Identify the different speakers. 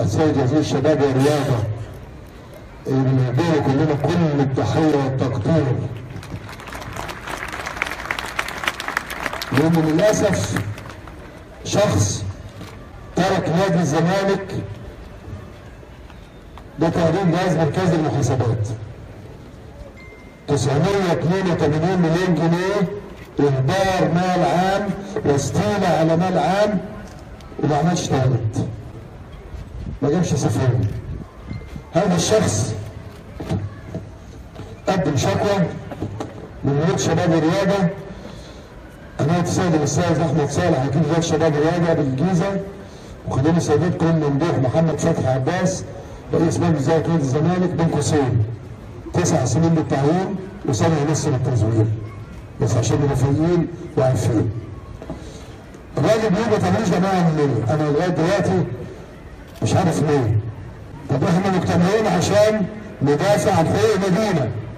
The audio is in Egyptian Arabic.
Speaker 1: السيد وزير الشباب والرياضة اللي بنهديه كلنا كل التحية والتقدير لأن للأسف شخص ترك نادي الزمالك بتقريب جهاز مركز المحاسبات 982 مليون جنيه إهدار مال عام واستيلة على مال عام وما عملش تالت ما جابش صفرين هذا الشخص قدم شكوى من وزاره شباب الرياضه قناه السيد الاستاذ احمد صالح وكيل وزاره شباب الرياضه بالجيزه وخليني سيادتكم ممدوح محمد فتحي عباس رئيس مجلس اداره نادي الزمالك بين قوسين تسع سنين للتعيين وسنه ونص للتزوير بس عشان نبقى فايقين وعارفين الراجل بيقول ما تعملوش جماعه مني انا لغايه دلوقتي مش عارف ليه طب احنا مجتمعين عشان ندافع عن حقوق نادينا